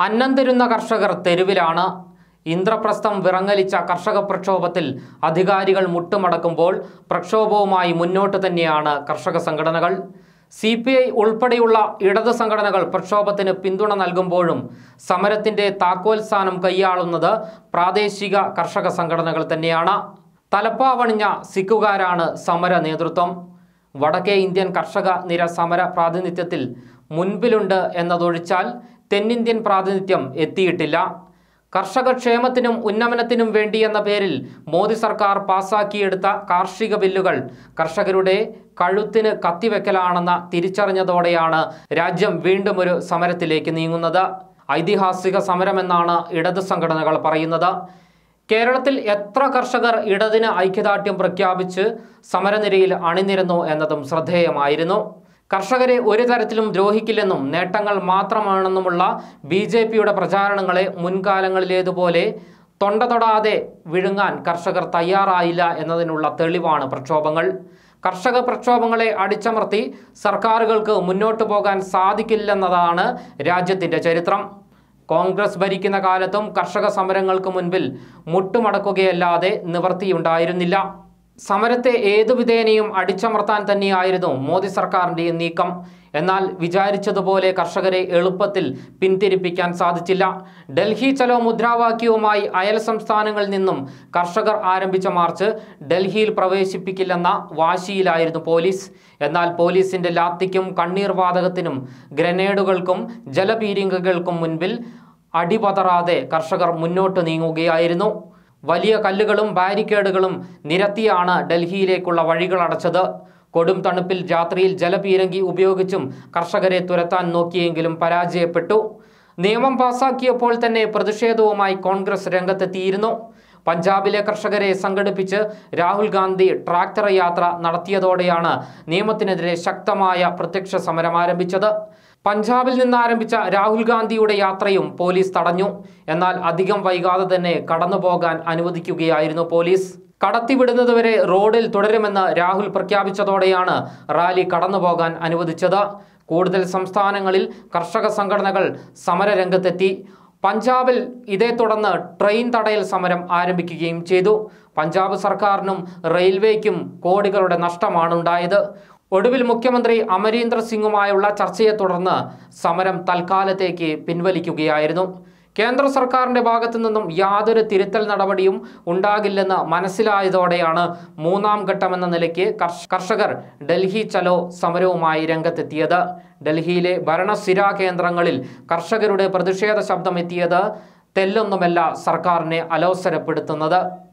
അന്നം തരുന്ന കർഷകർ തെരുവിലാണ് ഇന്ദ്രപ്രസ്ഥം വിറങ്ങലിച്ച കർഷക പ്രക്ഷോഭത്തിൽ അധികാരികൾ മുട്ടുമടക്കുമ്പോൾ പ്രക്ഷോഭവുമായി മുന്നോട്ട് തന്നെയാണ് കർഷക സംഘടനകൾ സി പി ഐ ഉൾപ്പെടെയുള്ള ഇടത് സംഘടനകൾ പ്രക്ഷോഭത്തിന് പിന്തുണ നൽകുമ്പോഴും സമരത്തിന്റെ താക്കോൽ സ്ഥാനം കൈയാളുന്നത് പ്രാദേശിക കർഷക സംഘടനകൾ തന്നെയാണ് തലപ്പാവണിഞ്ഞ സിക്കുകാരാണ് സമര നേതൃത്വം വടക്കേ ഇന്ത്യൻ കർഷക നിര സമര പ്രാതിനിധ്യത്തിൽ മുൻപിലുണ്ട് എന്നതൊഴിച്ചാൽ തെന്നിന്ത്യൻ പ്രാതിനിധ്യം എത്തിയിട്ടില്ല കർഷക ക്ഷേമത്തിനും ഉന്നമനത്തിനും വേണ്ടി എന്ന പേരിൽ മോദി സർക്കാർ പാസാക്കിയെടുത്ത കാർഷിക ബില്ലുകൾ കർഷകരുടെ കഴുത്തിന് കത്തിവെക്കലാണെന്ന തിരിച്ചറിഞ്ഞതോടെയാണ് രാജ്യം വീണ്ടും ഒരു സമരത്തിലേക്ക് നീങ്ങുന്നത് ഐതിഹാസിക സമരമെന്നാണ് ഇടത് സംഘടനകൾ പറയുന്നത് കേരളത്തിൽ എത്ര കർഷകർ ഇടതിന് ഐക്യദാർഢ്യം പ്രഖ്യാപിച്ച് സമരനിരയിൽ അണിനിരന്നു എന്നതും ശ്രദ്ധേയമായിരുന്നു കർഷകരെ ഒരു തരത്തിലും ദ്രോഹിക്കില്ലെന്നും നേട്ടങ്ങൾ മാത്രമാണെന്നുമുള്ള ബി ജെ പിയുടെ പ്രചാരണങ്ങളെ മുൻകാലങ്ങളിലേതുപോലെ തൊണ്ട തൊടാതെ വിഴുങ്ങാൻ കർഷകർ തയ്യാറായില്ല എന്നതിനുള്ള തെളിവാണ് പ്രക്ഷോഭങ്ങൾ കർഷക പ്രക്ഷോഭങ്ങളെ അടിച്ചമർത്തി സർക്കാരുകൾക്ക് മുന്നോട്ടു പോകാൻ സാധിക്കില്ലെന്നതാണ് രാജ്യത്തിൻ്റെ ചരിത്രം കോൺഗ്രസ് ഭരിക്കുന്ന കാലത്തും കർഷക സമരങ്ങൾക്ക് മുൻപിൽ മുട്ടുമടക്കുകയല്ലാതെ നിവർത്തിയുണ്ടായിരുന്നില്ല സമരത്തെ ഏതു വിധേനയും അടിച്ചമർത്താൻ തന്നെയായിരുന്നു മോദി സർക്കാരിൻ്റെ നീക്കം എന്നാൽ വിചാരിച്ചതുപോലെ കർഷകരെ എളുപ്പത്തിൽ പിന്തിരിപ്പിക്കാൻ സാധിച്ചില്ല ഡൽഹി ചലോ മുദ്രാവാക്യവുമായി അയൽ സംസ്ഥാനങ്ങളിൽ നിന്നും കർഷകർ ആരംഭിച്ച മാർച്ച് ഡൽഹിയിൽ പ്രവേശിപ്പിക്കില്ലെന്ന വാശിയിലായിരുന്നു പോലീസ് എന്നാൽ പോലീസിന്റെ ലാത്തിക്കും കണ്ണീർ വാതകത്തിനും ഗ്രനേഡുകൾക്കും ജലപീരിങ്കകൾക്കും മുൻപിൽ അടിപതറാതെ കർഷകർ മുന്നോട്ട് നീങ്ങുകയായിരുന്നു വലിയ കല്ലുകളും ബാരിക്കേഡുകളും നിരത്തിയാണ് ഡൽഹിയിലേക്കുള്ള വഴികൾ അടച്ചത് കൊടും തണുപ്പിൽ രാത്രിയിൽ ജലപീരങ്കി ഉപയോഗിച്ചും കർഷകരെ തുരത്താൻ നോക്കിയെങ്കിലും പരാജയപ്പെട്ടു നിയമം പാസാക്കിയപ്പോൾ തന്നെ പ്രതിഷേധവുമായി കോൺഗ്രസ് രംഗത്തെത്തിയിരുന്നു പഞ്ചാബിലെ കർഷകരെ സംഘടിപ്പിച്ച് രാഹുൽ ഗാന്ധി ട്രാക്ടർ യാത്ര നടത്തിയതോടെയാണ് നിയമത്തിനെതിരെ ശക്തമായ പ്രത്യക്ഷ സമരം ആരംഭിച്ചത് പഞ്ചാബിൽ നിന്ന് ആരംഭിച്ച രാഹുൽ ഗാന്ധിയുടെ യാത്രയും പോലീസ് തടഞ്ഞു എന്നാൽ അധികം വൈകാതെ തന്നെ കടന്നുപോകാൻ അനുവദിക്കുകയായിരുന്നു പോലീസ് കടത്തിവിടുന്നതുവരെ റോഡിൽ തുടരുമെന്ന് രാഹുൽ പ്രഖ്യാപിച്ചതോടെയാണ് റാലി കടന്നുപോകാൻ അനുവദിച്ചത് കൂടുതൽ സംസ്ഥാനങ്ങളിൽ കർഷക സംഘടനകൾ സമരരംഗത്തെത്തി പഞ്ചാബിൽ ഇതേ തുടർന്ന് ട്രെയിൻ തടയൽ സമരം ആരംഭിക്കുകയും ചെയ്തു പഞ്ചാബ് സർക്കാരിനും റെയിൽവേക്കും കോടികളുടെ നഷ്ടമാണുണ്ടായത് ഒടുവിൽ മുഖ്യമന്ത്രി അമരീന്ദർ സിംഗുമായുള്ള ചർച്ചയെ തുടർന്ന് സമരം തൽക്കാലത്തേക്ക് പിൻവലിക്കുകയായിരുന്നു കേന്ദ്ര സർക്കാരിന്റെ ഭാഗത്തു നിന്നും യാതൊരു തിരുത്തൽ നടപടിയും ഉണ്ടാകില്ലെന്ന് മനസ്സിലായതോടെയാണ് മൂന്നാം ഘട്ടമെന്ന നിലയ്ക്ക് കർഷ- കർഷകർ ഡൽഹി ചലോ സമരവുമായി രംഗത്തെത്തിയത് ഡൽഹിയിലെ ഭരണസ്ഥിരാ കേന്ദ്രങ്ങളിൽ കർഷകരുടെ പ്രതിഷേധ ശബ്ദമെത്തിയത് തെല്ലൊന്നുമല്ല സർക്കാരിനെ അലോസരപ്പെടുത്തുന്നത്